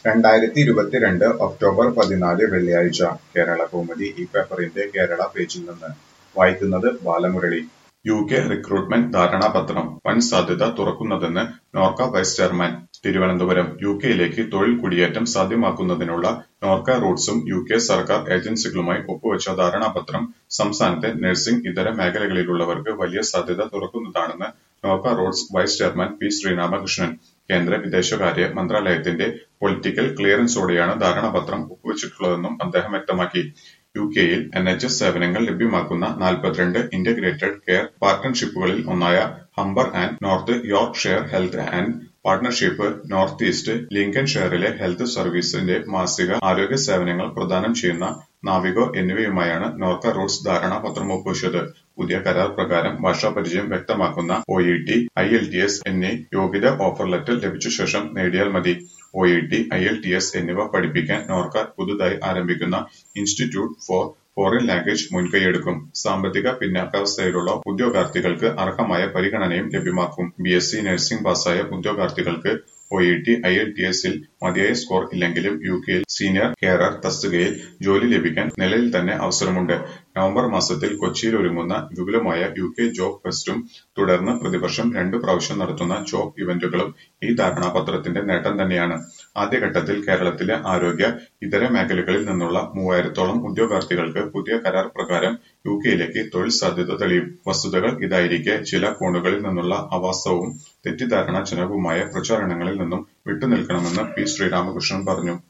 രണ്ടായിരത്തി ഇരുപത്തിരണ്ട് ഒക്ടോബർ പതിനാല് വെള്ളിയാഴ്ച കേരളകൗമുദി ഈ പേപ്പറിന്റെ കേരള പേജിൽ നിന്ന് വായിക്കുന്നത് ബാലമുരളി യു കെ റിക്രൂട്ട്മെന്റ് ധാരണാപത്രം വൻ സാധ്യത തുറക്കുന്നതെന്ന് Norka vice chairman Thiruvananthapuram U കെയിലേക്ക് തൊഴിൽ കുടിയേറ്റം സാധ്യമാക്കുന്നതിനുള്ള നോർക്ക റൂട്ട്സും യു കെ സർക്കാർ ഏജൻസികളുമായി ഒപ്പുവച്ച ധാരണാപത്രം സംസ്ഥാനത്തെ നഴ്സിംഗ് ഇതര മേഖലകളിലുള്ളവർക്ക് വലിയ സാധ്യത തുറക്കുന്നതാണെന്ന് Norka Roots vice chairman P Sreeramakrishnan കേന്ദ്ര വിദേശകാര്യ മന്ത്രാലയത്തിന്റെ പൊളിറ്റിക്കൽ ക്ലിയറൻസോടെയാണ് ധാരണാപത്രം ഒപ്പുവച്ചിട്ടുള്ളതെന്നും അദ്ദേഹം വ്യക്തമാക്കി യു കെയിൽ എൻ എച്ച് എസ് സേവനങ്ങൾ ലഭ്യമാക്കുന്ന നാൽപ്പത്തിരണ്ട് ഇന്റഗ്രേറ്റഡ് കെയർ പാർട്ണർഷിപ്പുകളിൽ ഒന്നായ Humber and North Yorkshire health and partnership North East ലിങ്കൻഷെയറിലെ ഹെൽത്ത് സർവീസിന്റെ മാസിക ആരോഗ്യ സേവനങ്ങൾ പ്രദാനം ചെയ്യുന്ന നാവികോ എന്നിവയുമായാണ് നോർക്ക റൂട്ട്സ് ധാരണാപത്രം ഒപ്പുവച്ചത് പുതിയ കരാർ പ്രകാരം ഭാഷാപരിചയം വ്യക്തമാക്കുന്ന O E T I L T S എന്നീ യോഗ്യത ഓഫർ ലെറ്റർ ലഭിച്ച ശേഷം നേടിയാൽ മതി O E T I L T S എന്നിവ പഠിപ്പിക്കാൻ നോർക്ക പുതുതായി ആരംഭിക്കുന്ന ഇൻസ്റ്റിറ്റ്യൂട്ട് ഫോർ ഫോറിൻ ലാംഗ്വേജ് മുൻകൈയെടുക്കും സാമ്പത്തിക പിന്നാക്കാവസ്ഥയിലുള്ള ഉദ്യോഗാർത്ഥികൾക്ക് അർഹമായ പരിഗണനയും ലഭ്യമാക്കും ബി എസ് സി നഴ്സിംഗ് പാസ്സായ ഉദ്യോഗാർത്ഥികൾക്ക് O E T I L T എസിൽ മതിയായ സ്കോർ ഇല്ലെങ്കിലും യു കെയിൽ സീനിയർ കെയറർ തസ്തികയിൽ ജോലി ലഭിക്കാൻ നിലയിൽ തന്നെ അവസരമുണ്ട് നവംബർ മാസത്തിൽ കൊച്ചിയിൽ ഒരുങ്ങുന്ന വിപുലമായ യു കെ ജോബ് ഫെസ്റ്റും തുടർന്ന് പ്രതിവർഷം രണ്ടു പ്രാവശ്യം നടത്തുന്ന ജോബ് ഇവന്റുകളും ഈ ധാരണാപത്രത്തിന്റെ നേട്ടം തന്നെയാണ് ആദ്യഘട്ടത്തിൽ കേരളത്തിലെ ആരോഗ്യ ഇതര മേഖലകളിൽ നിന്നുള്ള മൂവായിരത്തോളം ഉദ്യോഗാർത്ഥികൾക്ക് പുതിയ കരാർ പ്രകാരം യു കെയിലേക്ക് തൊഴിൽ സാധ്യത തെളിയും വസ്തുതകൾ ഇതായിരിക്കെ ചില കോണുകളിൽ നിന്നുള്ള അവാസ്തവവും തെറ്റിദ്ധാരണാജനകവുമായ പ്രചാരണങ്ങളിൽ നിന്നും വിട്ടുനിൽക്കണമെന്ന് പി ശ്രീരാമകൃഷ്ണൻ പറഞ്ഞു